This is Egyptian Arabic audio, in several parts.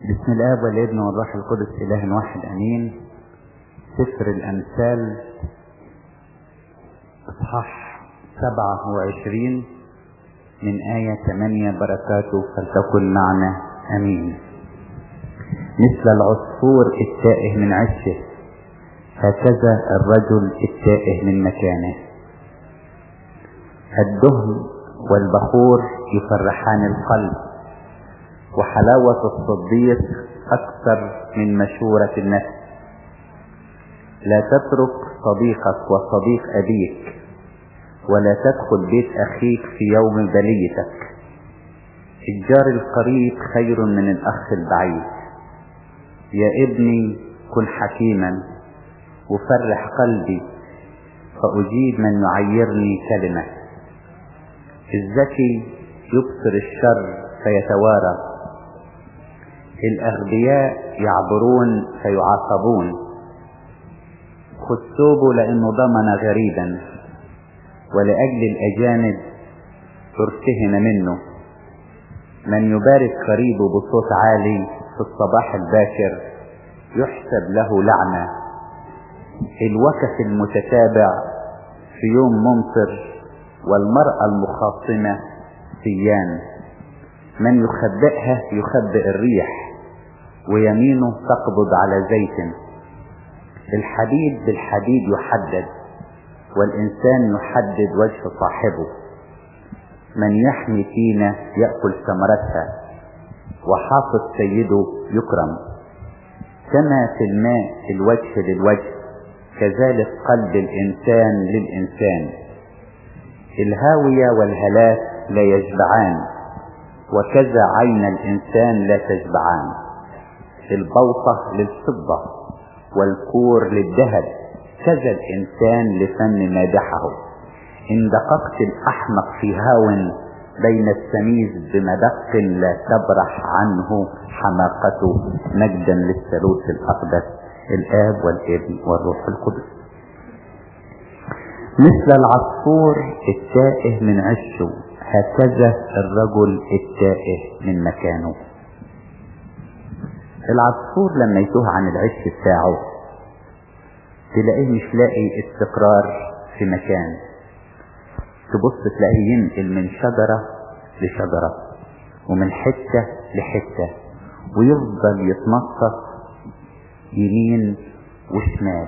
بسم الاب والابن والروح القدس اله واحد امين سفر الامثال اصحاح سبعة وعشرين من آية ثمانية بركاته فلتكن معنا امين مثل العصفور التائه من عشه هكذا الرجل التائه من مكانه الدهن والبخور يفرحان القلب وحلاوة الصديق أكثر من مشورة النفس لا تترك صديقك وصديق أبيك ولا تدخل بيت أخيك في يوم بليتك الجار القريب خير من الأخ البعيد يا ابني كن حكيما وفرح قلبي فأجيب من يعيرني كلمة الذكي يبصر الشر فيتوارى الأغبياء يعبرون فيعاقبون خذ ثوبه لأنه ضمن غريبا ولأجل الأجانب ترتهن منه من يبارك قريبه بصوت عالي في الصباح الباكر يحسب له لعنة الوكس المتتابع في يوم ممطر والمرأة المخاصمة سيان من يخبئها يخبئ الريح ويمينه تقبض على زيت الحديد بالحديد يحدد والإنسان يحدد وجه صاحبه من يحمي تينة يأكل ثمرتها وحافظ سيده يكرم كما في الماء الوجه للوجه كذلك قلب الإنسان للإنسان الهاوية والهلاك لا يشبعان وكذا عين الإنسان لا تشبعان البوطة للفضة والكور للذهب كذا الإنسان لفن مادحه إن دققت الأحمق في هاو بين السميز بمدق لا تبرح عنه حماقته مجدا للثالوث الأقدس الآب والابن والروح القدس مثل العصفور التائه من عشه هكذا الرجل التائه من مكانه العصفور لما يتوه عن العش بتاعه تلاقيه مش لاقي استقرار في مكان تبص تلاقيه ينقل من شجرة لشجرة ومن حتة لحتة ويفضل يتنطط يمين وشمال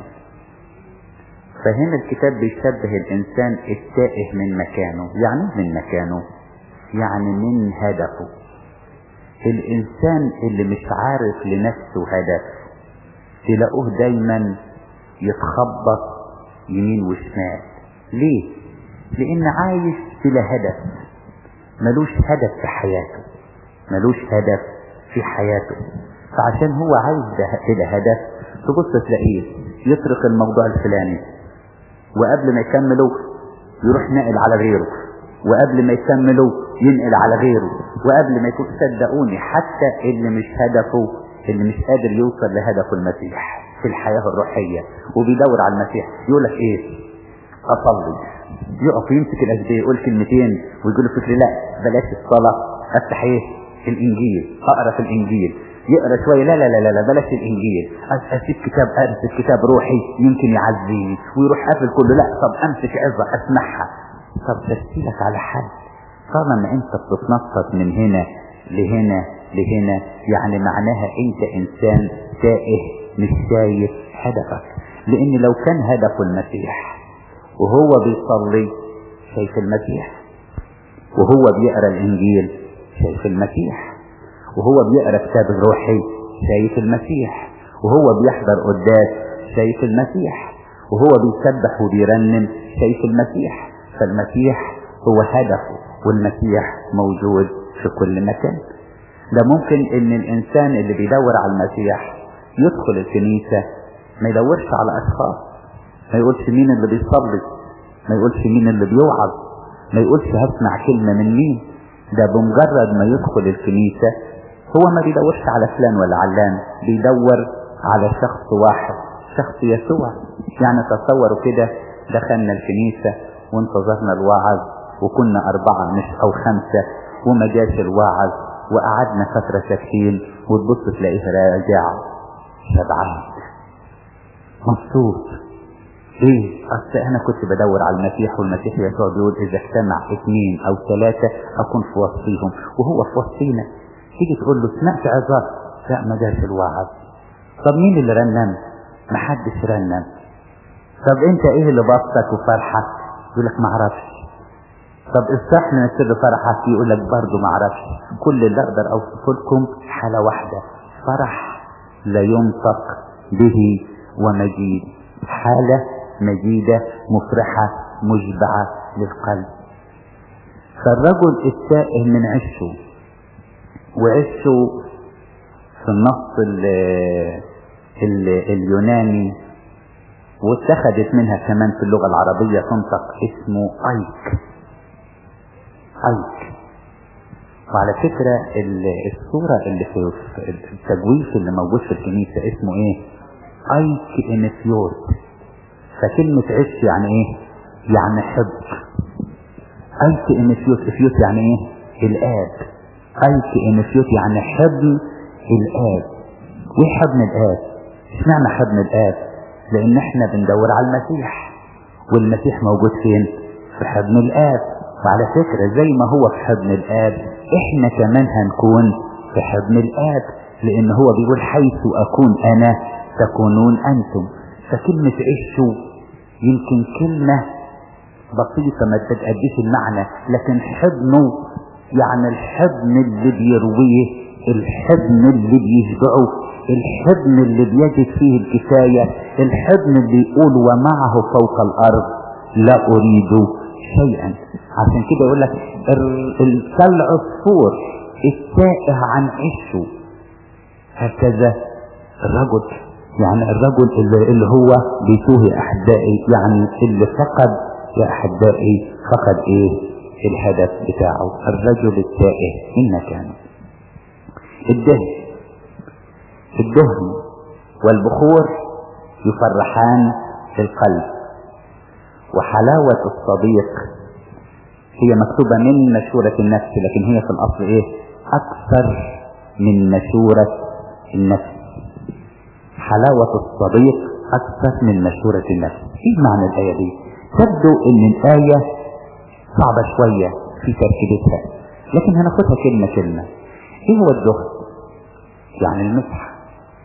فهنا الكتاب بيشبه الإنسان التائه من مكانه يعني من مكانه يعني من هدفه الإنسان اللي مش عارف لنفسه هدف تلاقوه دايما يتخبط يمين وشمال ليه لان عايش بلا هدف ملوش هدف في حياته ملوش هدف في حياته فعشان هو عايز بلا هدف تبص تلاقيه يطرق الموضوع الفلاني وقبل ما يكمله يروح ناقل على غيره وقبل ما يكمله ينقل على غيره وقبل ما يكون صدقوني حتى اللي مش هدفه اللي مش قادر يوصل لهدفه المسيح في الحياة الروحية وبيدور على المسيح يقول لك ايه اصلي يقف يمسك الاسبيه يقول كلمتين ويقول له فكري لا بلاش الصلاة افتح ايه الانجيل اقرا في الانجيل يقرا شوية لا لا لا لا بلاش الانجيل اسيب كتاب ارسل كتاب روحي يمكن يعزيني ويروح قافل كله لا طب امسك عظة اسمعها طب تسيلك على حد طالما انت بتتنطط من هنا لهنا لهنا يعني معناها انت انسان تائه مش شايف هدفك لان لو كان هدفه المسيح وهو بيصلي شايف المسيح وهو بيقرا الانجيل شايف المسيح وهو بيقرا كتاب الروحي شايف المسيح وهو بيحضر قداس شايف المسيح وهو بيسبح وبيرنم شايف المسيح فالمسيح هو هدفه والمسيح موجود في كل مكان ده ممكن ان الانسان اللي بيدور على المسيح يدخل الكنيسة ما يدورش على اشخاص ما يقولش مين اللي بيصلي ما يقولش مين اللي بيوعظ ما يقولش هسمع كلمة من مين ده بمجرد ما يدخل الكنيسة هو ما بيدورش على فلان ولا علان بيدور على شخص واحد شخص يسوع يعني تصوروا كده دخلنا الكنيسة وانتظرنا الوعظ وكنا أربعة مش أو خمسة وما جاش الواعظ وقعدنا فترة ساكتين وتبص تلاقيه راجع شبعان مبسوط ليه؟ أصل أنا كنت بدور على المسيح والمسيح يسوع بيقول إذا اجتمع اثنين أو ثلاثة أكون في وسطهم وهو في وسطينا تيجي تقول له سمعت عظات لا ما جاش الوعظ طب مين اللي رنم؟ محدش رنم طب أنت إيه اللي بسطك وفرحك؟ يقول لك معرفش طب استحنا سر فرحك يقول لك برضه معرفش كل اللي أقدر أوصفه لكم حالة واحدة فرح لا ينطق به ومجيد حالة مجيدة مفرحة مشبعة للقلب فالرجل التائه من عشه وعشه في النص ال ال اليوناني واتخذت منها كمان في اللغة العربية تنطق اسمه ايك ايك وعلى فكرة الصورة اللي في التجويف اللي موجود في الكنيسة اسمه ايه ايك انفيوت فكلمة عش يعني ايه يعني حب ايك انفيوت افيوت يعني ايه الاب ايك انفيوت يعني حضن الاب وايه حضن الاب اشمعنى حضن الاب لان احنا بندور على المسيح والمسيح موجود فين في حضن الاب وعلى فكرة زي ما هو في حضن الاب احنا كمان هنكون في حضن الاب لان هو بيقول حيث اكون انا تكونون انتم فكلمة عشوا يمكن كلمة بسيطة ما تتأديش المعنى لكن حضنه يعني الحضن اللي بيرويه الحضن اللي بيشبعه الحضن اللي بيجد فيه الكفاية الحضن اللي يقول ومعه فوق الأرض لا أريد شيئا عشان كده يقول لك كالعصفور التائه عن عشه هكذا الرجل يعني الرجل اللي, اللي هو بيتوه يا احبائي يعني اللي فقد يا احبائي فقد ايه الهدف بتاعه الرجل التائه ان كان الدهن الدهن والبخور يفرحان القلب وحلاوة الصديق هي مكتوبة من مشورة النفس لكن هي في الأصل إيه أكثر من مشورة النفس حلاوة الصديق أكثر من مشورة النفس إيه معنى الآية دي تبدو أن الآية صعبة شوية في تركيبتها لكن هناخدها كلمة كلمة إيه هو الدهن يعني المسح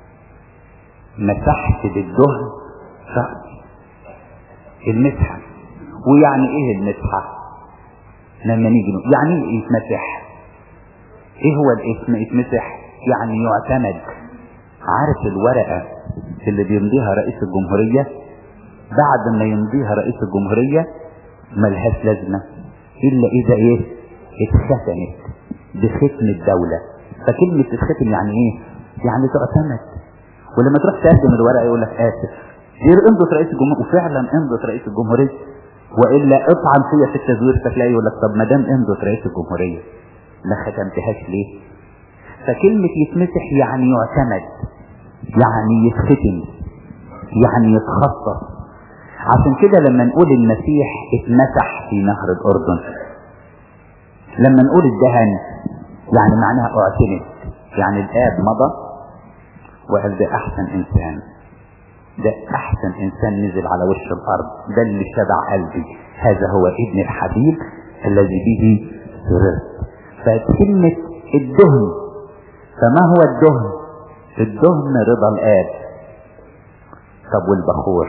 مسحت بالدهن رأسي المسحة ويعني ايه المسحة لما نيجي يعني ايه يتمسح ايه هو الاسم يتمسح يعني يعتمد عارف الورقة اللي بيمضيها رئيس الجمهورية بعد ما يمضيها رئيس الجمهورية ملهاش لازمة الا اذا ايه اتختمت بختم الدولة فكلمة تتختم يعني ايه يعني تعتمد ولما تروح تقدم الورقة يقول لك اسف دي امضة رئيس الجمهورية وفعلا امضة رئيس الجمهورية والا اطعن فيا في التزوير فتلاقي يقول لك طب ما دام امضة رئيس الجمهورية ما ختمتهاش ليه فكلمة يتمسح يعني يعتمد يعني يتختم يعني يتخصص عشان كده لما نقول المسيح اتمسح في نهر الاردن لما نقول الدهن يعني معناها اعتمد يعني الاب مضى وقال ده احسن انسان ده احسن انسان نزل على وش الارض ده اللي شبع قلبي هذا هو ابن الحبيب الذي به سررت فكلمة الدهن فما هو الدهن الدهن رضا الاب طب والبخور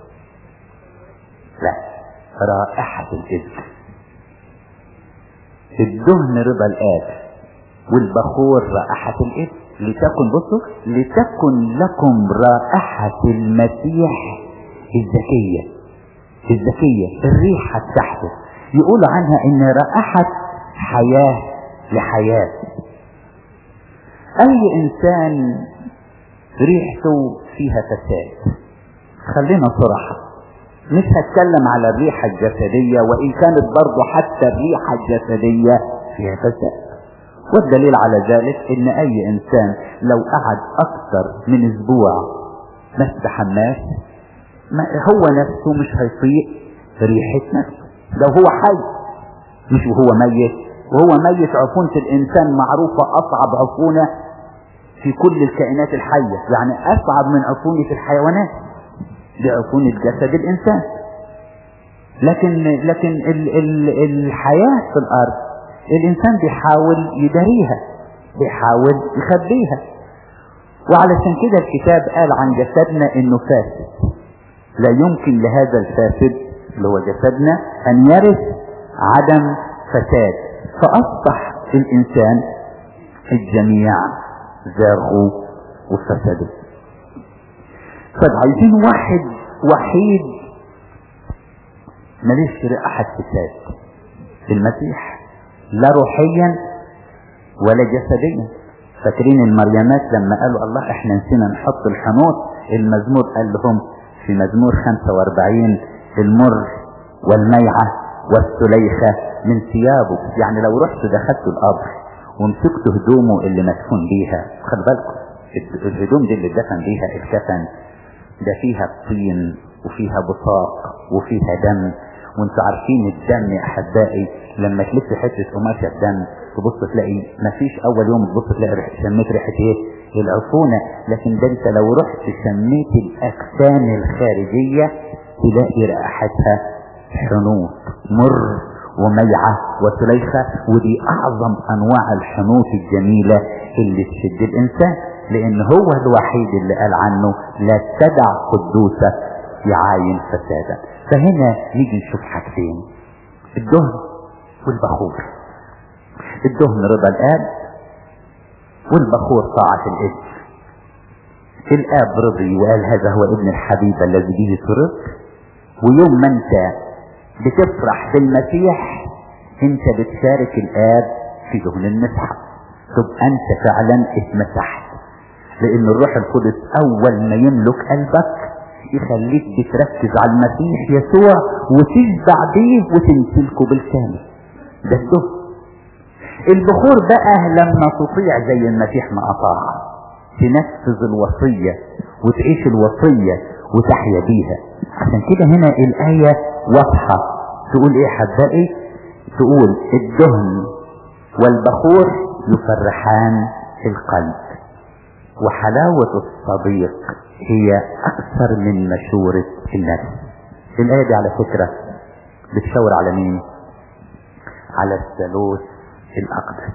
لا رائحة الابن الدهن رضا الاب والبخور رائحة الابن لتكن بصوا لتكن لكم رائحة المسيح الزكية الزكية الريحة بتاعته يقول عنها ان رائحة حياة لحياة اي انسان ريحته فيها فساد خلينا صراحة مش هتكلم على الريحة الجسدية وان كانت برضو حتى الريحة الجسدية فيها فساد والدليل على ذلك ان اي انسان لو قعد اكثر من اسبوع ما استحماش ما هو نفسه مش هيطيق ريحة نفسه لو هو حي مش وهو ميت وهو ميت عفونة الإنسان معروفة أصعب عفونة في كل الكائنات الحية يعني أصعب من عفونة الحيوانات بعفونة جسد الإنسان لكن لكن ال ال الحياة في الأرض الإنسان بيحاول يداريها بيحاول يخبيها وعلشان كده الكتاب قال عن جسدنا إنه فاسد لا يمكن لهذا الفاسد اللي هو جسدنا أن يرث عدم فساد فأصبح الإنسان الجميع زاغوا وفسدوا فعايزين واحد وحيد ماليش رائحة فساد المسيح لا روحيا ولا جسديا فاكرين المريمات لما قالوا الله احنا نسينا نحط الحنوط المزمور قال لهم في مزمور 45 المر والميعة والسليخة من ثيابه يعني لو رحت دخلت القبر ومسكت هدومه اللي مدفون بيها خد بالكم الهدوم دي اللي دفن بيها الكفن ده فيها طين وفيها بصاق وفيها دم وانتوا عارفين الدم يا احبائي لما تلف حته قماشه دم تبص تلاقي مفيش اول يوم تبص تلاقي ريحه شميت ريحه ايه العفونه لكن ده انت لو رحت شميت الاجسام الخارجيه تلاقي رائحتها حنوط مر وميعة وسليخة ودي اعظم انواع الحنوط الجميلة اللي تشد الانسان لان هو الوحيد اللي قال عنه لا تدع قدوسك يعاين فسادا فهنا نيجي نشوف حاجتين الدهن والبخور الدهن رضا الاب والبخور طاعة الابن الاب رضي وقال هذا هو ابن الحبيب الذي به سررت ويوم ما انت بتفرح بالمسيح انت بتشارك الاب في دهن المسحة تبقى انت فعلا اتمسحت لان الروح القدس اول ما يملك قلبك يخليك بتركز على المسيح يسوع وتشبع بيه وتمتلكه بالكامل ده الدهن البخور بقى لما تطيع زي المسيح ما اطاع تنفذ الوصية وتعيش الوصية وتحيا بيها عشان كده هنا الآية واضحة تقول ايه حبائي تقول الدهن والبخور يفرحان القلب وحلاوة الصديق هي أكثر من مشورة النفس الآية دي على فكرة بتشاور على مين على الثالوث الأقدس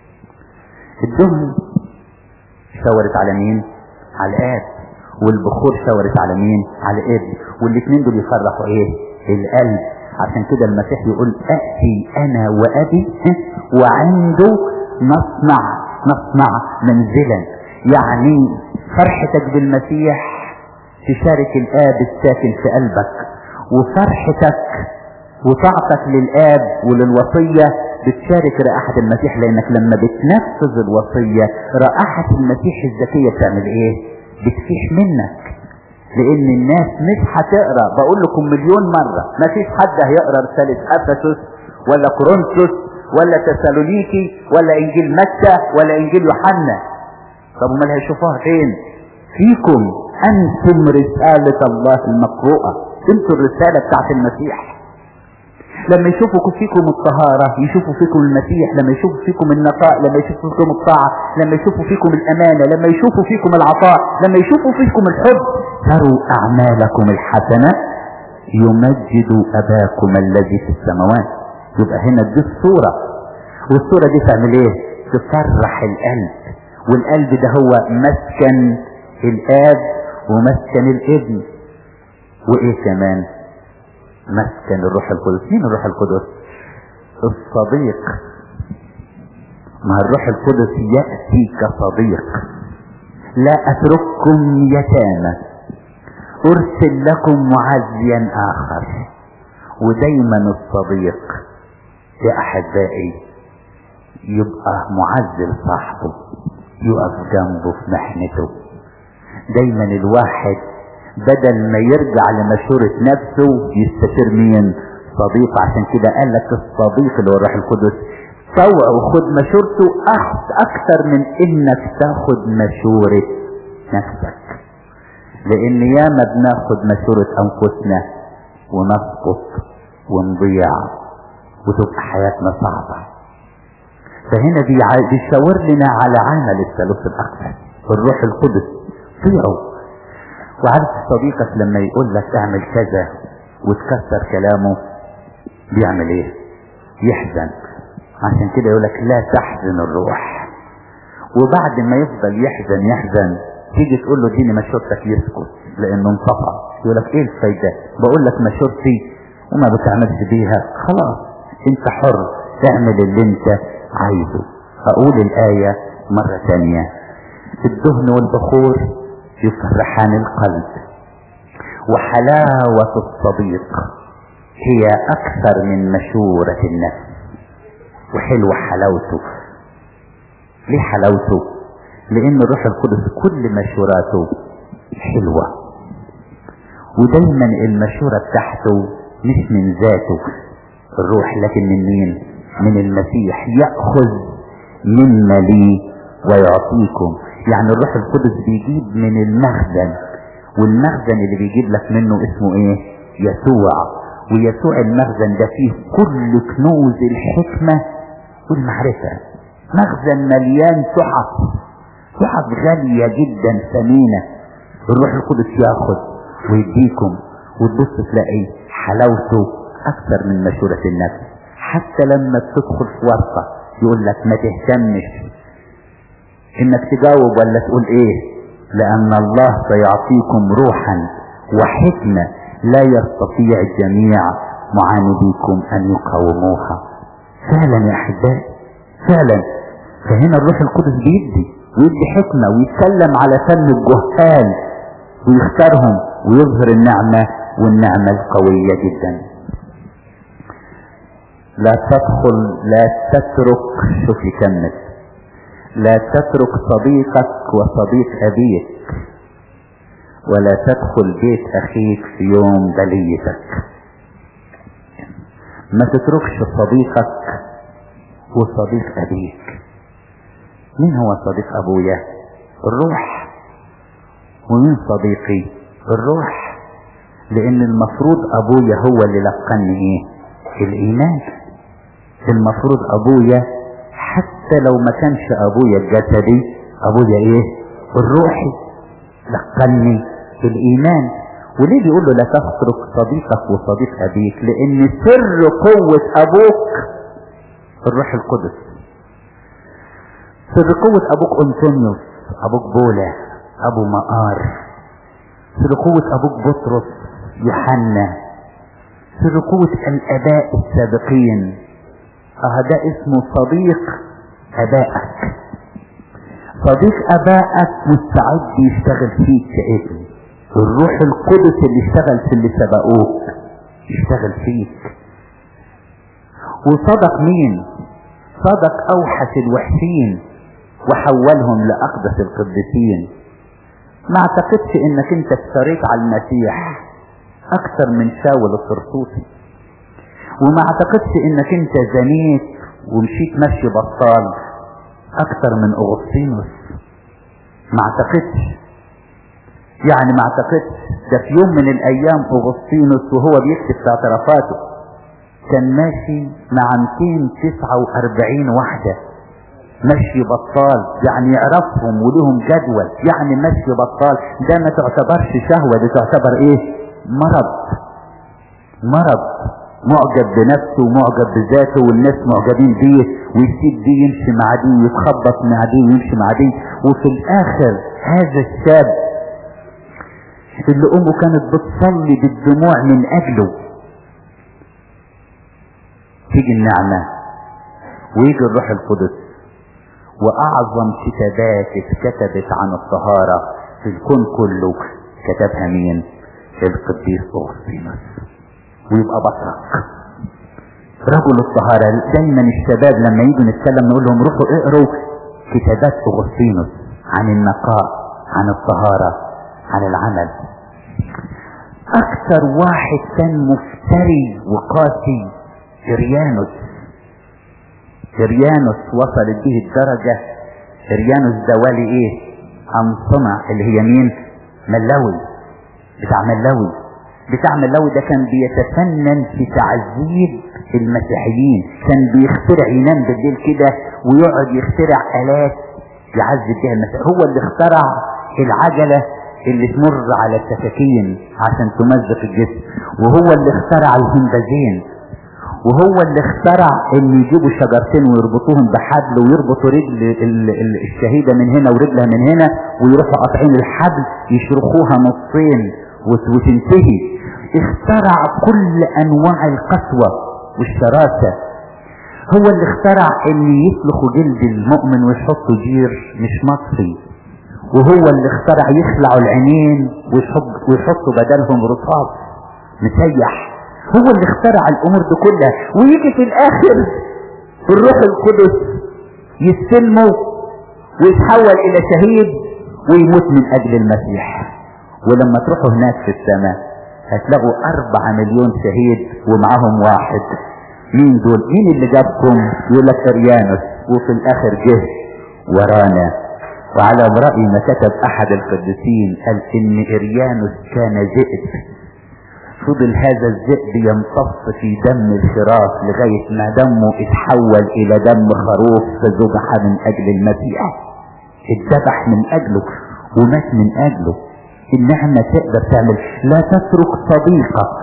الدهن شاورت على مين على الآب والبخور شاورت على مين على الابن والاثنين دول يفرحوا ايه القلب عشان كده المسيح يقول اتي انا وابي وعنده نصنع نصنع منزلا يعني فرحتك بالمسيح تشارك الاب الساكن في قلبك وفرحتك وطاعتك للاب وللوصية بتشارك رائحة المسيح لانك لما بتنفذ الوصية رائحة المسيح الذكية بتعمل ايه بتفيح منك لان الناس مش هتقرا بقول لكم مليون مرة ما فيش حد هيقرا رسالة افسس ولا كورنثوس ولا تسالونيكي ولا انجيل متى ولا انجيل يوحنا طب امال هيشوفوها فين فيكم انتم رسالة الله المقروءة انتم الرسالة بتاعت المسيح لما يشوفوا فيكم الطهارة يشوفوا فيكم المسيح لما يشوفوا فيكم النقاء لما يشوفوا فيكم الطاعة لما يشوفوا فيكم الأمانة لما يشوفوا فيكم العطاء لما يشوفوا فيكم الحب تروا أعمالكم الحسنة يمجد أباكم الذي في السماوات يبقى هنا دي الصورة والصورة دي تعمل ايه تفرح القلب والقلب ده هو مسكن الآب ومسكن الابن وايه كمان مسكن الروح القدس مين الروح القدس الصديق ما الروح القدس يأتي كصديق لا أترككم يتامى أرسل لكم معزيا آخر ودايما الصديق يا أحبائي يبقى معزي لصاحبه يقف جنبه في محنته دايما الواحد بدل ما يرجع لمشورة نفسه يستشير مين صديق عشان كده قال لك الصديق اللي هو الروح القدس طوع وخد مشورته اكثر من انك تاخد مشورة نفسك لان ياما بناخد مشورة انفسنا ونسقط ونضيع وتبقى حياتنا صعبة فهنا بيع- بيشاور لنا على عمل الثالوث الاقدس الروح القدس طيعه وعارف صديقك لما يقول لك اعمل كذا وتكسر كلامه بيعمل ايه يحزن عشان كده يقول لك لا تحزن الروح وبعد ما يفضل يحزن يحزن تيجي تقول له اديني مشورتك يسكت لانه انصفى يقول لك ايه الفايده بقول لك مشورتي وما بتعملش بيها خلاص انت حر اعمل اللي انت عايزه اقول الايه مره ثانيه الدهن والبخور يفرحان القلب وحلاوه الصديق هي اكثر من مشوره النفس وحلوه حلاوته ليه حلاوته لان الروح القدس كل مشوراته حلوة ودايما المشورة بتاعته مش من ذاته الروح لكن من مين من المسيح يأخذ مما لي ويعطيكم يعني الروح القدس بيجيب من المخزن والمخزن اللي بيجيب لك منه اسمه ايه يسوع ويسوع المخزن ده فيه كل كنوز الحكمة والمعرفة مخزن مليان تحف تحف غالية جدا ثمينة الروح القدس ياخد ويديكم وتبص تلاقي حلاوته اكثر من مشورة النفس حتى لما بتدخل في ورطة يقول لك ما تهتمش انك تجاوب ولا تقول ايه لان الله سيعطيكم روحا وحكمة لا يستطيع الجميع معانديكم ان يقاوموها فعلا يا احبائي فعلا فهنا الروح القدس بيدي ويدي حكمة ويتكلم على فم الجهال ويختارهم ويظهر النعمة والنعمة القوية جدا لا تدخل لا تترك شوف يكمل لا تترك صديقك وصديق أبيك ولا تدخل بيت أخيك في يوم بليتك ما تتركش صديقك وصديق أبيك مين هو صديق أبويا الروح ومين صديقي الروح لأن المفروض أبويا هو اللي لقني إيه الإيمان المفروض أبويا حتى لو ما كانش أبويا الجسدي أبويا إيه الروحي لقني الإيمان وليه بيقول له لا تترك صديقك وصديق أبيك لأن سر قوة أبوك الروح القدس سر قوة أبوك أنطونيوس أبوك بولا أبو مقار سر قوة أبوك بطرس يوحنا سر قوة الآباء السابقين اه ده اسمه صديق آبائك صديق آبائك مستعد يشتغل فيك كابن الروح القدس اللي اشتغل في اللي سبقوك يشتغل فيك وصدق مين صدق اوحش الوحشين وحولهم لاقدس القديسين ما اعتقدش انك انت اشتريت على المسيح اكثر من شاول الطرطوسي وما اعتقدش انك انت زنيت ومشيت مشي بطال اكثر من اغسطينوس ما اعتقدش يعني ما اعتقدش ده في يوم من الايام اغسطينوس وهو بيكتب في اعترافاته كان ماشي مع 249 واحدة مشي بطال يعني يعرفهم ولهم جدول يعني مشي بطال ده ما تعتبرش شهوة دي تعتبر ايه مرض مرض معجب بنفسه ومعجب بذاته والناس معجبين بيه ويسيب دي يمشي مع دي ويتخبط مع دي ويمشي مع دي وفي الاخر هذا الشاب اللي امه كانت بتصلي بالدموع من اجله تيجي النعمة ويجي الروح القدس واعظم كتابات اتكتبت عن الطهارة في الكون كله كتبها مين القديس اغسطينوس ويبقى بطرك رجل الطهارة دايما الشباب لما يجوا نتكلم نقول لهم روحوا اقروا كتابات اغسطينوس عن النقاء عن الطهارة عن العمل اكثر واحد كان مفتري وقاسي إريانوس إريانوس وصلت به الدرجة إريانوس ده والي إيه؟ أنصنع اللي هي مين؟ ملاوي بتاع ملاوي بتاع ملاوي ده كان بيتفنن في تعذيب المسيحيين كان بيخترع ينام بالليل كده ويقعد يخترع آلات يعذب بها المسيح هو اللي اخترع العجلة اللي تمر على السكاكين عشان تمزق الجسم وهو اللي اخترع الهمبازين وهو اللي اخترع ان يجيبوا شجرتين ويربطوهم بحبل ويربطوا رجل ال- ال- الشهيدة من هنا ورجلها من هنا ويروحوا قاطعين الحبل يشرخوها نصين وت- وتنتهي اخترع كل انواع القسوة والشراسة هو اللي اخترع ان يسلخوا جلد المؤمن ويحطوا جير مش مطفي وهو اللي اخترع يخلعوا العينين ويحط ويحطوا بدلهم رصاص مسيح هو اللي اخترع الامور دي كلها ويجي في الاخر الروح القدس يستلمه ويتحول الى شهيد ويموت من اجل المسيح ولما تروحوا هناك في السماء هتلاقوا أربعة مليون شهيد ومعاهم واحد مين دول مين اللي جابكم يقول لك اريانوس وفي الاخر جه ورانا وعلى رأي ما كتب احد القديسين قال ان اريانوس كان ذئب فضل هذا الذئب يمتص في دم الشراف لغاية ما دمه اتحول الى دم خروف فذبح من اجل المسيح اتذبح من اجله ومات من اجله النعمة تقدر تعمل لا تترك صديقك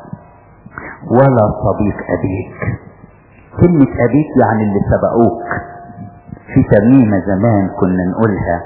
ولا صديق ابيك كلمة ابيك يعني اللي سبقوك في ترنيمة زمان كنا نقولها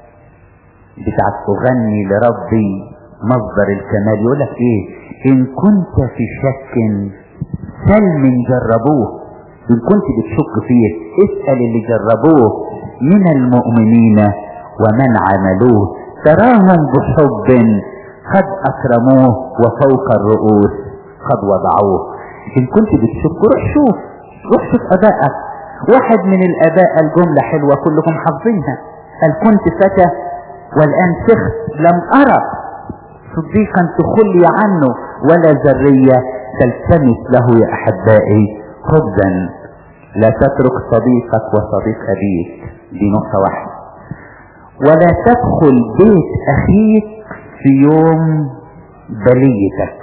بتاعت تغني لربي مصدر الكمال يقول لك ايه ان كنت في شك سل من جربوه ان كنت بتشك فيه اسأل اللي جربوه من المؤمنين ومن عملوه تراهم بحب قد اكرموه وفوق الرؤوس قد وضعوه ان كنت بتشك روح شوف روح شوف ابائك واحد من الاباء الجملة حلوة كلكم حافظينها قال كنت فتى والان سخت لم ارى صديقا تخلي عنه ولا ذرية تلتمس له يا احبائي خبزا لا تترك صديقك وصديق ابيك دي نقطة واحدة ولا تدخل بيت اخيك في يوم بليتك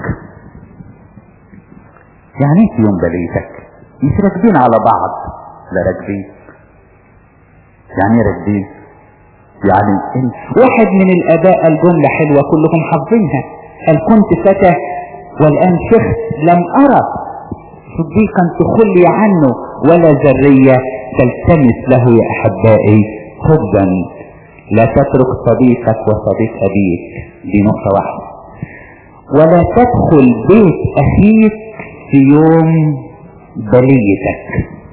يعني ايه في يوم بليتك مش راكبين على بعض لا راكبين يعني ايه راكبين يعني انت واحد من الاباء الجملة حلوة كلكم حافظينها قال كنت فتى والان شخص لم ارى صديقا تخلي عنه ولا ذرية تلتمس له يا احبائي خبزا لا تترك صديقك وصديق ابيك دي نقطة واحدة ولا تدخل بيت اخيك في يوم بليتك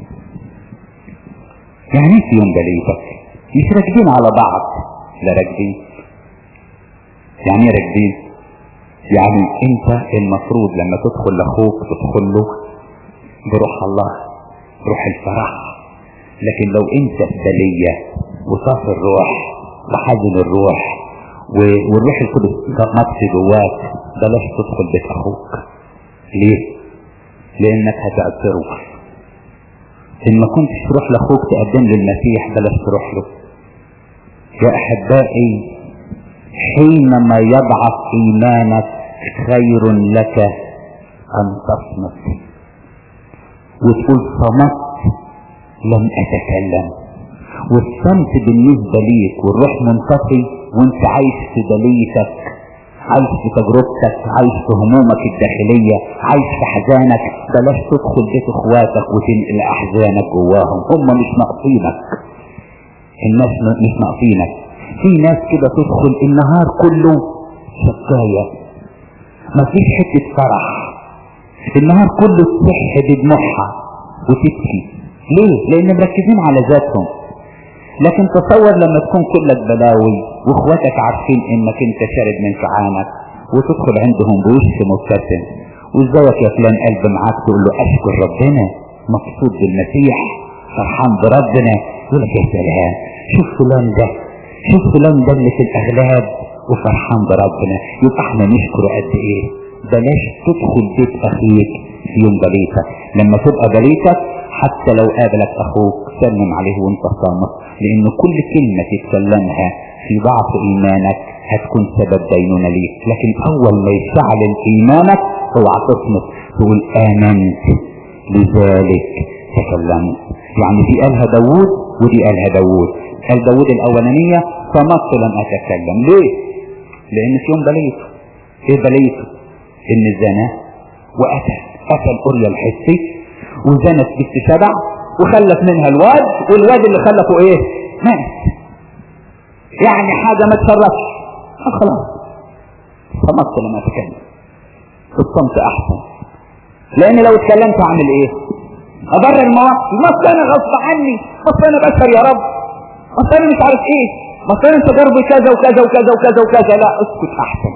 يعني ايه في يوم بليتك مش راكبين على بعض لا راكبين يعني ايه راكبين يعني انت المفروض لما تدخل لاخوك تدخل له بروح الله روح الفرح لكن لو انت في بلية وصافي الروح وحزن الروح و- والروح القدس نطفي جواك بلاش تدخل بيت اخوك ليه لانك هتعتره ان ما كنتش تروح لاخوك تقدم للمسيح بلاش تروح له يا احبائي حينما يضعف ايمانك خير لك ان تصمت وتقول صمت لم اتكلم والصمت بالنسبة ليك والروح منطفي وانت عايش في بليتك عايش في تجربتك عايش في همومك الداخلية عايش في حزانك بلاش تدخل بيت اخواتك وتنقل احزانك جواهم هم مش ناقصينك الناس م- مش ناقصينك في ناس كده تدخل النهار كله شكاية مفيش حتة فرح النهار كله تصح بدموعها وتبكي ليه؟ لان مركزين على ذاتهم لكن تصور لما تكون كلك بلاوي واخواتك عارفين انك انت شارد من شعانك وتدخل عندهم بوش مبتسم وازيك يا فلان قلب معاك تقول له اشكر ربنا مبسوط بالمسيح فرحان بربنا يقول لك يا سلام شوف فلان ده شوف فلان ده اللي في الاغلاب وفرحان بربنا يبقى احنا نشكره قد ايه بلاش تدخل بيت اخيك في يوم بليتك لما تبقى بليتك حتى لو قابلك اخوك سلم عليه وانت صامت لان كل كلمة تتكلمها في ضعف ايمانك هتكون سبب دينونة ليك لكن اول ما يشعل ايمانك اوعى تصمت تقول امنت لذلك تكلمت يعني دي قالها داوود ودي قالها داوود قال داوود الاولانية صمت لم اتكلم ليه لان في يوم بليته ايه بليته ان زنى واتى اتى القرية الحسي وزنت بنت سبع وخلف منها الواد والواد اللي خلفه ايه مات يعني حاجة ما تشرفش خلاص صمت لما اتكلم الصمت احسن لان لو اتكلمت اعمل ايه ابرر المواقف ما انا غصب عني ما انا بشر يا رب ما انا مش عارف ايه ما انت ضربي كذا وكذا وكذا وكذا وكذا لا اسكت احسن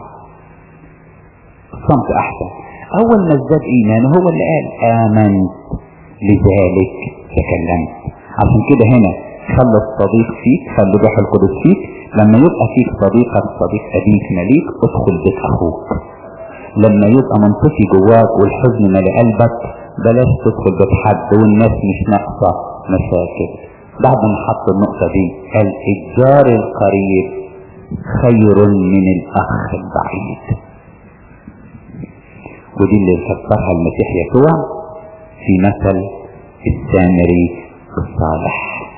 الصمت احسن اول ما ازداد ايمان هو اللي قال امنت لذلك تكلمت عشان كده هنا خلى الصديق فيك خلي روح القدس فيك لما يبقى فيك صديقك صديق ابيك مليك ادخل بيت اخوك لما يبقى منطفي جواك والحزن مالي قلبك بلاش تدخل بيت حد والناس مش ناقصه مشاكل بعد ما حط النقطه دي قال الجار القريب خير من الاخ البعيد ودي اللي فسرها المسيح يسوع في مثل السامري الصالح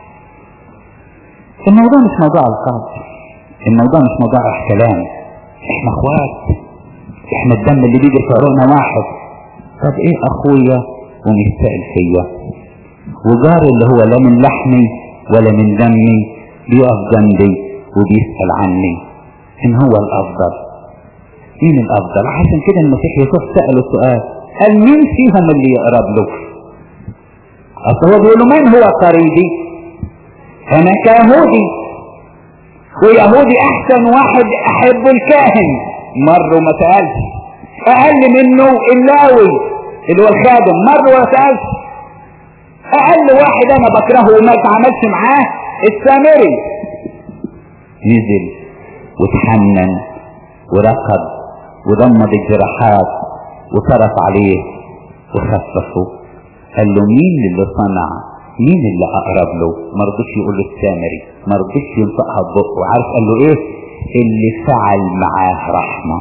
الموضوع مش موضوع القاب الموضوع مش موضوع كلام احنا اخوات احنا الدم اللي بيجي في عروقنا واحد طب ايه اخويا ومستقل فيا وجاري اللي هو لا من لحمي ولا من دمي بيقف جنبي وبيسأل عني ان هو الافضل مين الافضل عشان كده المسيح يسوع سأله سؤال قال مين فيهم اللي يقرب له اصل هو بيقول له من هو قريبي انا كيهودي ويهودي احسن واحد احب الكاهن مر وما سالش اقل منه اللاوي اللي هو الخادم مر وما سالش اقل واحد انا بكرهه وما اتعاملش معاه السامري نزل وتحنن ورقد وضمد الجراحات وصرف عليه وخففه قال له مين اللي صنع مين اللي اقرب له ما رضيش يقول له السامري ما رضيش ينطقها ببقه وعارف قال له ايه اللي فعل معاه رحمة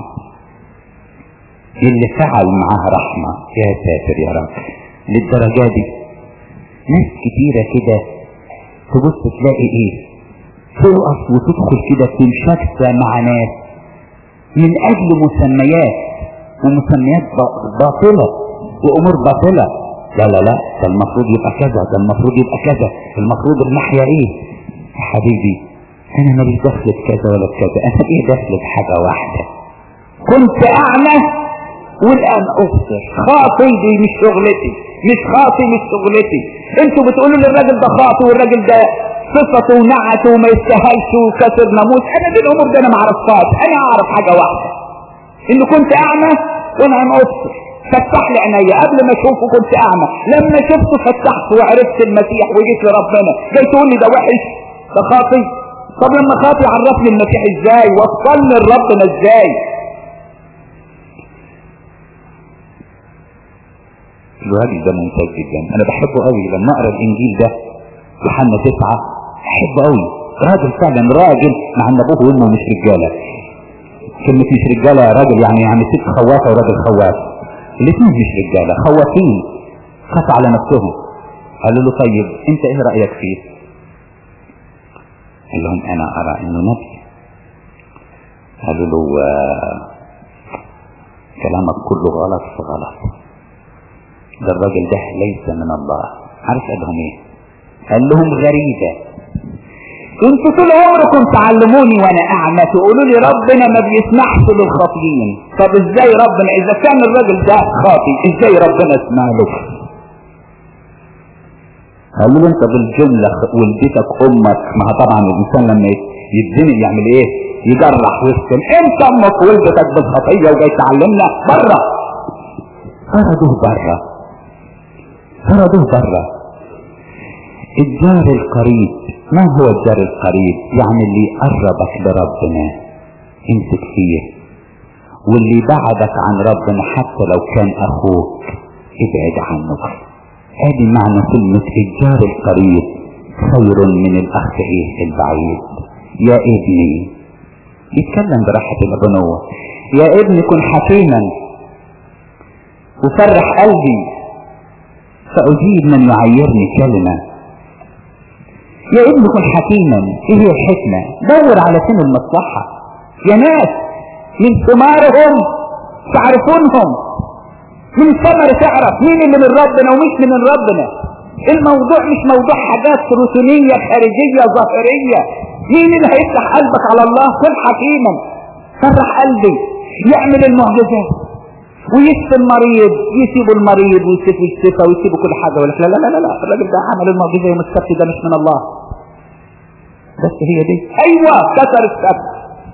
اللي فعل معاه رحمة يا ساتر يا رب للدرجة دي ناس كتيرة كده تبص تلاقي ايه تقف وتدخل كده في مشاكسة مع ناس من اجل مسميات ومسميات باطلة وامور باطلة لا لا لا ده المفروض يبقى كذا ده المفروض يبقى كذا المفروض الناحية ايه يا حبيبي انا ماليش دخل بكذا ولا بكذا انا ايه دخل بحاجة واحدة كنت اعمى والان ابصر خاطي دي مش شغلتي مش خاطي مش شغلتي انتوا بتقولوا للراجل ده خاطي والراجل ده صفته ونعته وما يستاهلش وكسر ناموس انا دي الامور دي انا ما اعرفهاش انا اعرف حاجة واحدة ان كنت اعمى وانا ام ابصر فتح لي عينيا قبل ما اشوفه كنت اعمى لما شفته فتحت وعرفت المسيح وجيت لربنا جاي تقول لي ده وحش ده خاطي طب لما خاطي عرفني المسيح ازاي وصلني لربنا ازاي الراجل ده ممتاز جدا انا بحبه قوي لما اقرا الانجيل ده يوحنا تسعة احبه قوي راجل فعلا راجل مع ان ابوه وامه مش رجاله كلمة مش رجالة يا راجل يعني يعني ست خوافة وراجل خواف الاثنين مش رجالة خوافين خاف على نفسهم قالوا له طيب انت ايه رأيك فيه قال لهم انا ارى انه نبي قالوا له آه كلامك كله غلط في غلط ده الراجل ده ليس من الله عارف قال لهم ايه قال لهم غريبة انتوا طول عمركم تعلموني وانا اعمى تقولوا لي ربنا ما بيسمحش للخاطئين طب ازاي ربنا اذا كان الراجل ده خاطئ ازاي ربنا يسمع له قالوا له انت بالجملة ولدتك امك ما طبعا الانسان لما يتزنق يعمل ايه يجرح ويسكن انت امك ولدتك بالخطية وجاي تعلمنا بره طردوه بره طردوه بره الجار القريب ما هو الجار القريب يعني اللي قربك لربنا امسك فيه واللي بعدك عن ربنا حتى لو كان اخوك ابعد عنه هذه معنى كلمة الجار القريب خير من الاخ ايه البعيد يا ابني بيتكلم براحة الأبنوة يا ابني كن حكيما وفرح قلبي فأجيب من يعيرني كلمة يا ابني كن حكيما ايه هي الحكمة دور على فين المصلحة يا ناس من ثمارهم تعرفونهم من ثمر تعرف مين اللي من ربنا ومش من ربنا الموضوع مش موضوع حاجات روتينية خارجية ظاهرية مين اللي هيفتح قلبك على الله كن حكيما فرح قلبي يعمل المعجزات ويشفي المريض يسيبوا المريض ويسيبوا الشفاء ويسيبوا كل حاجة ولا لا لا لا لا الراجل ده عمل المعجزة يوم السبت ده مش من الله بس هي دي ايوه كسر السبت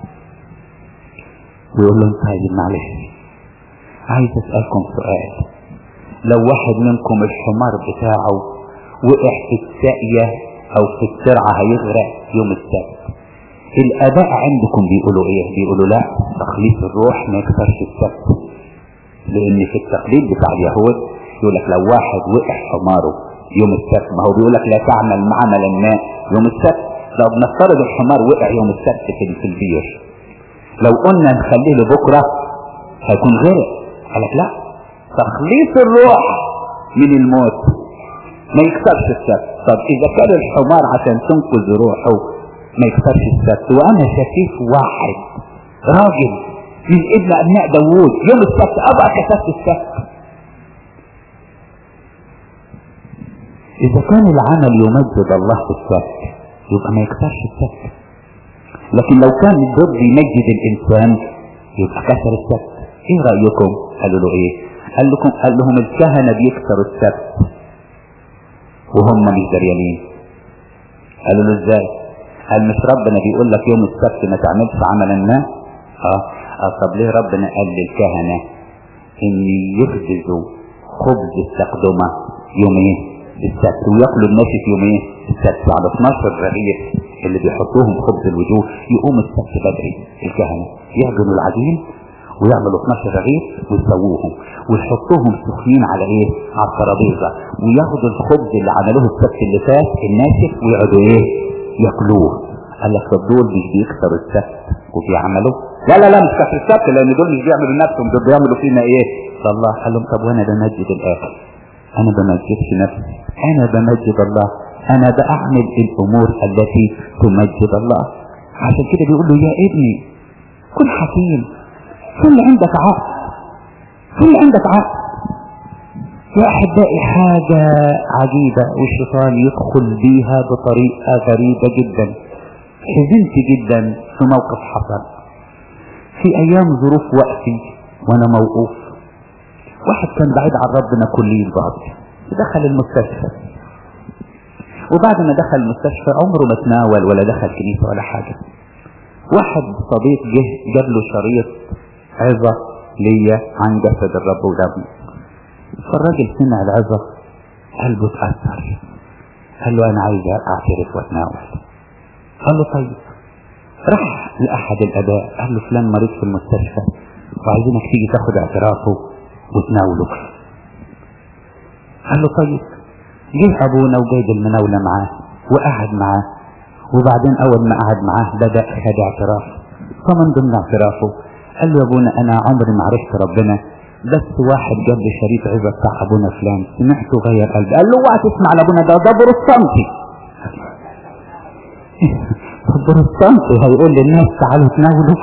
ويقول لهم طيب معلش عايز اسألكم سؤال لو واحد منكم الحمار بتاعه وقع في الساقية او في الترعة هيغرق يوم السبت الاباء عندكم بيقولوا ايه بيقولوا لا تخليص الروح ما يكسرش السبت لان في التقليد بتاع اليهود يقول لك لو واحد وقع حماره يوم السبت ما هو بيقول لك لا تعمل معمل الماء يوم السبت لو بنفترض الحمار وقع يوم السبت في في البير لو قلنا نخليه لبكره هيكون غرق قال لك لا تخليص الروح من الموت ما يكسرش السبت طب اذا كان الحمار عشان تنقذ روحه ما يكسرش السبت وانا شايف واحد راجل من ابن ابناء داوود يوم السبت ابقى كسرت السبت اذا كان العمل يمجد الله في السبت يبقى ما يكسرش السبت لكن لو كان الضد يمجد الانسان يبقى كسر السبت ايه رايكم قالوا له ايه قال لكم قال لهم الكهنه بيكسروا السبت وهم مش دريانين قالوا له ازاي قال مش ربنا بيقول لك يوم السبت ما تعملش عملا ما اه اه طب ليه ربنا قال للكهنه ان يخبزوا خبز التقدمه يوم ايه السبت وياكلوا الناس في يوم ايه السبت على 12 رغيف اللي بيحطوهم خبز الوجوه يقوم السبت بدري الكهنه يعجنوا العجين ويعملوا 12 رغيف ويسووهم ويحطوهم سخنين على ايه على الترابيزه وياخدوا الخبز اللي عملوه السبت اللي فات الناشف ويقعدوا ايه ياكلوه قال لك طب دول مش بيكسروا السبت وبيعملوا لا لا لا مش كسر السبت لان دول مش بيعملوا نفسهم دول بيعملوا فينا ايه فالله قال لهم طب وانا بمجد الاخر انا بمجدش نفسي انا بمجد الله انا بعمل الامور التي تمجد الله عشان كده بيقول له يا ابني كن حكيم كل عندك عقل كل عندك عقل يا احبائي حاجة عجيبة والشيطان يدخل بيها بطريقة غريبة جدا حزنت جدا في موقف حصل في ايام ظروف وقتي وانا موقوف واحد كان بعيد عن ربنا كلي البعض دخل المستشفى وبعد ما دخل المستشفى عمره ما تناول ولا دخل كنيسة ولا حاجة واحد صديق جه جاب له شريط عظة ليا عن جسد الرب ودمه فالراجل سمع العظة قلبه اتأثر قال له انا عايز اعترف واتناول قال له طيب راح لأحد الآباء قال له فلان مريض في المستشفى وعايزينك تيجي تاخد اعترافه وتناوله قال له طيب جه ابونا وجايب المناولة معاه وقعد معاه وبعدين اول ما قعد معاه بدأ خد اعتراف فمن ضمن اعترافه قال له يا ابونا انا عمري ما عرفت ربنا بس واحد جاب لي شريط عظة بتاع ابونا فلان سمعته غير قلبي قال له اوعى تسمع لابونا ده ده بروستانتي بروستانتي هيقول للناس تعالوا تناولوا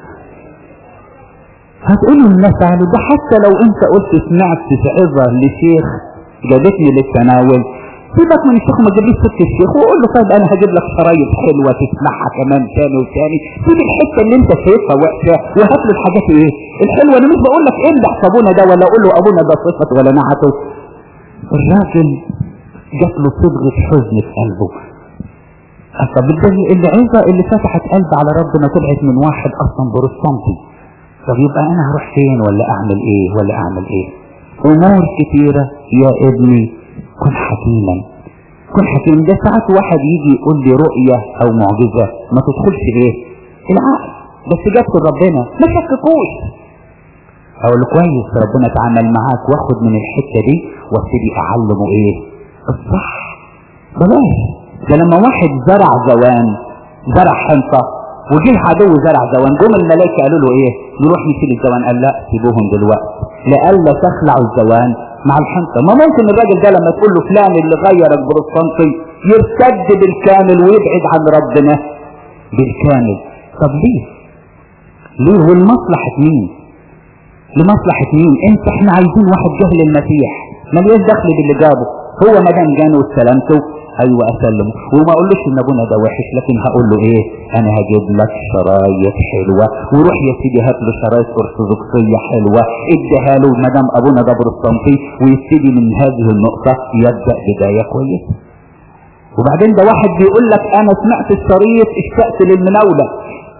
هتقول للناس تعالوا ده حتى لو انت قلت سمعت في عظة لشيخ جابتني للتناول سيبك من الشيخ ما تجيبليش ست الشيخ وقول له طيب انا هجيب لك شرايط حلوه تسمعها كمان تاني وتاني سيب الحته اللي انت شايفها وحشه وهات له الحاجات ايه الحلوه انا مش بقول لك امدح ابونا ده ولا اقول له ابونا ده صفته ولا نعته الراجل جات له صبغه حزن في قلبه طب العظه اللي فتحت قلب على ربنا طلعت من واحد اصلا بروستانتي طب يبقى انا هروح فين ولا اعمل ايه ولا اعمل ايه امور كتيره يا ابني كن حكيما كن حكيم ده ساعات واحد يجي يقول لي رؤية او معجزة ما تدخلش ايه العقل بس جت ربنا ما شككوش اقول له كويس ربنا اتعامل معاك واخد من الحتة دي وابتدي اعلمه ايه الصح بلاش ده لما واحد زرع زوان زرع حنطة وجه العدو زرع زوان جم الملائكة قالوا له ايه نروح نشيل الزوان قال لا سيبوهم دلوقتي لألا تخلعوا الزوان مع الحنطة ما ممكن الراجل ده لما تقول له فلان اللي غير البروتستانتي يرتد بالكامل ويبعد عن ربنا بالكامل طب ليه ليه والمصلحة مين لمصلحة مين انت احنا عايزين واحد جهل المسيح ملياش دخل باللي جابه هو ما دام جانه واستلمته ايوه اسلمه وما اقولوش ان ابونا ده وحش لكن هقول له ايه انا هجيب لك شرايط حلوه وروح يا سيدي هات له شرايط ارثوذكسيه حلوه اديها له ما دام ابونا ده بروتستانتي ويبتدي من هذه النقطه يبدا بدايه كويسه وبعدين ده واحد بيقول لك انا سمعت الشريط اشتقت للمناوله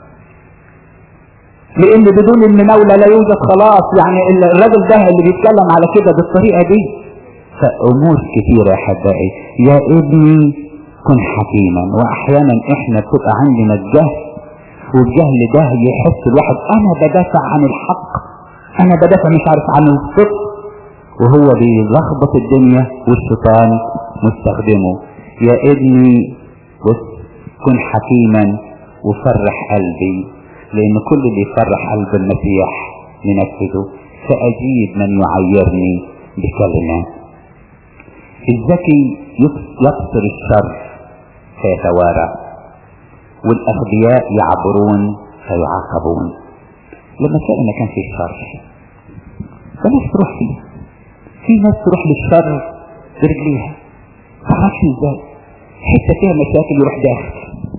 لان بدون المناوله لا يوجد خلاص يعني الراجل ده اللي بيتكلم على كده بالطريقه دي فامور كثيره يا حبائي يا ابني كن حكيما واحيانا احنا بتبقى عندنا الجهل والجهل ده يحس الواحد انا بدافع عن الحق انا بدافع مش عارف عن الصدق وهو بيلخبط الدنيا والشيطان مستخدمه يا ابني بص كن حكيما وفرح قلبي لان كل اللي يفرح قلب المسيح ننفذه فاجيب من يعيرني بكلمه الذكي يبصر الشر فيتوارى والاغبياء يعبرون فيعاقبون لما تلاقي مكان فيه الشر فناس تروح فيه في ناس تروح للشر برجليها تعرفش ازاي حته فيها مشاكل يروح داخل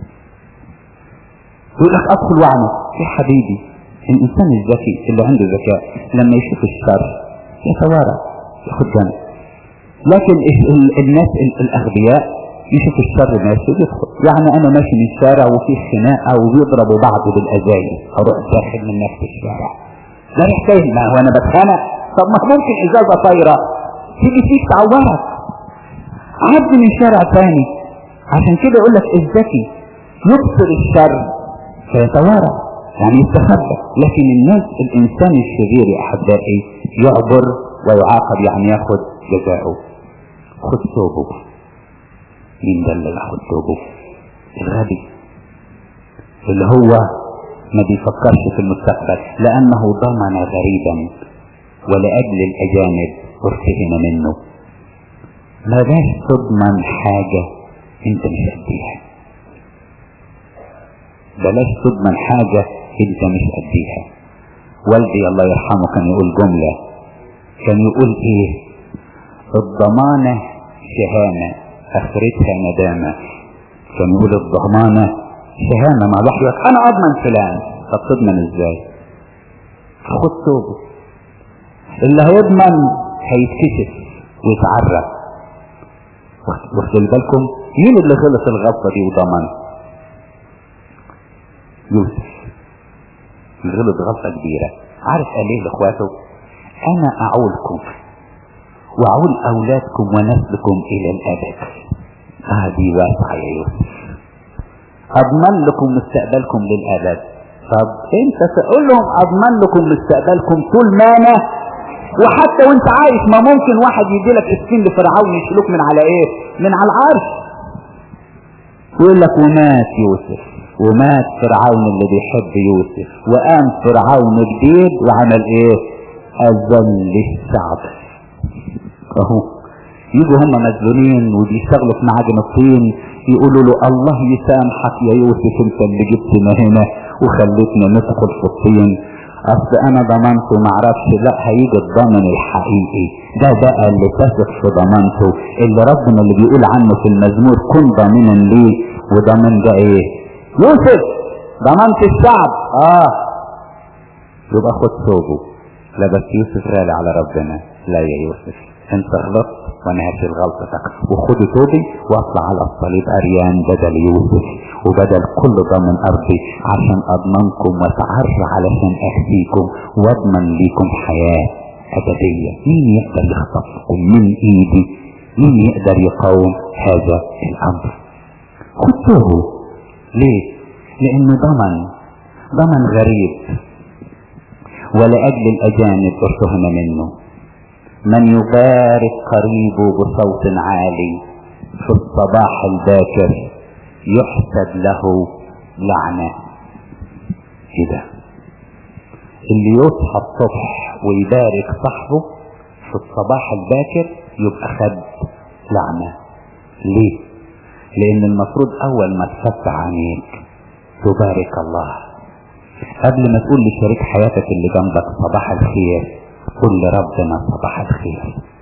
يقول لك ادخل واعمل يا حبيبي الانسان الذكي اللي عنده ذكاء لما يشوف الشر يتوارى ياخد جنب لكن الناس الاغبياء يشوف الشر ماشي يدخل يعني انا ماشي من الشارع وفي خناقه وبيضربوا بعض بالازايز اروح داخل من نفس الشارع لا يحتاج ما هو انا بتخانق طب ما ممكن ازازه طايره تيجي فيك تعورك عدي من شارع ثاني عشان كده يقول لك الذكي يبصر الشر فيتوارى يعني يستخبى لكن الناس الانسان الشرير يا احبائي يعبر ويعاقب يعني ياخد جزاؤه خد ثوبه مين ده اللي ياخد ثوبه الغبي اللي هو ما بيفكرش في المستقبل لانه ضمن غريبا ولاجل الاجانب ارتهم منه ما باش تضمن حاجة انت مش قديها بلاش تضمن حاجة انت مش قديها والدي الله يرحمه كان يقول جملة كان يقول ايه الضمانة شهامة اخرتها ندامة كان يقول الضمانة شهامة مع الواحد انا اضمن فلان طب تضمن ازاي خد ثوبه اللي هيضمن هيتكشف ويتعرف واخدوا بالكم مين اللي غلط الغلطة دي وضمن يوسف غلط غلطة كبيرة عارف قال ايه لاخواته انا اعولكم واعول اولادكم ونسلكم الى الابد هذه واسعة يا يوسف اضمن لكم مستقبلكم للابد طب انت تقول لهم اضمن لكم مستقبلكم طول ما انا وحتى وانت عايش ما ممكن واحد يدي لك اسكين لفرعون يشيلوك من على ايه من على العرش يقول لك ومات يوسف ومات فرعون اللي بيحب يوسف وقام فرعون جديد وعمل ايه اذل الشعب اهو يجوا هم مذلولين وبيشتغلوا في معاجن الطين يقولوا له الله يسامحك يا يوسف انت اللي جبتنا هنا وخليتنا ندخل في الطين اصل انا ضمنته معرفش لا هيجي الضامن الحقيقي ده بقى اللي تثق في ضمانته اللي ربنا اللي بيقول عنه في المزمور كن ضامنا ليه وضامن ده ايه يوسف ضمنت الشعب اه يبقى خد ثوبه لا بس يوسف غالي على ربنا لا يا يوسف انت غلطت وانا هشيل غلطتك وخد ثوبي واطلع على الصليب اريان بدل يوسف وبدل كل ضمن ارضي عشان اضمنكم واتعرى علشان اخفيكم واضمن ليكم حياة ابدية مين يقدر يخطفكم من ايدي مين يقدر يقاوم هذا الامر خدوه ليه لانه ضمن ضمن غريب ولأجل الأجانب ارتهم منه من يبارك قريبه بصوت عالي في الصباح الباكر يحسب له لعنة كده اللي يصحى الصبح ويبارك صاحبه في الصباح الباكر يبقى خد لعنة ليه لان المفروض اول ما تفتح عينيك تبارك الله قبل ما تقول لشريك حياتك اللي جنبك صباح الخير قول لربنا صباح الخير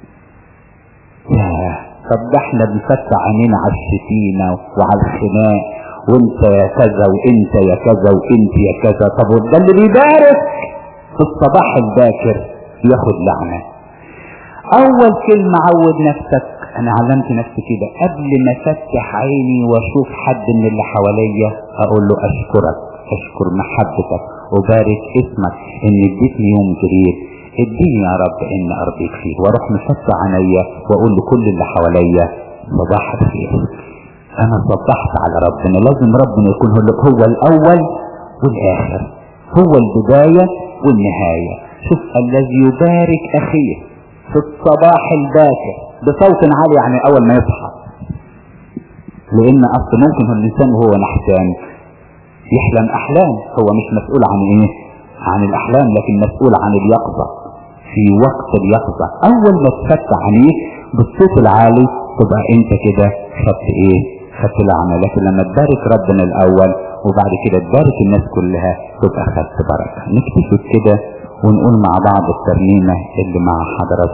ياه طب ده احنا بنفتح عينينا على الشتيمة وعلى الخناق وانت يا كذا وانت يا كذا وانت يا كذا طب وده اللي بيبارك في الصباح الباكر ياخد لعنة اول كلمة عود نفسك انا علمت نفسي كده قبل ما افتح عيني واشوف حد من اللي حواليا اقول له اشكرك اشكر محبتك وبارك اسمك ان اديتني يوم جديد اديني يا رب ان ارضيك فيه واروح مفتح عينيا واقول لكل اللي حواليا صباح الخير انا صبحت على ربنا لازم ربنا يكون هو الاول والاخر هو البداية والنهاية شوف الذي يبارك اخيه في الصباح الباكر بصوت عالي يعني اول ما يصحى لان اصل ممكن الانسان وهو نحسان يحلم احلام هو مش مسؤول عن ايه عن الاحلام لكن مسؤول عن اليقظة في وقت اليقظة اول ما تفتح عينيك بالصوت العالي تبقى انت كده خدت ايه خدت لعنة لكن لما تبارك ربنا الاول وبعد كده تبارك الناس كلها تبقى خدت بركة نكتشف كده ونقول مع بعض الترنيمة اللي مع حضراتكم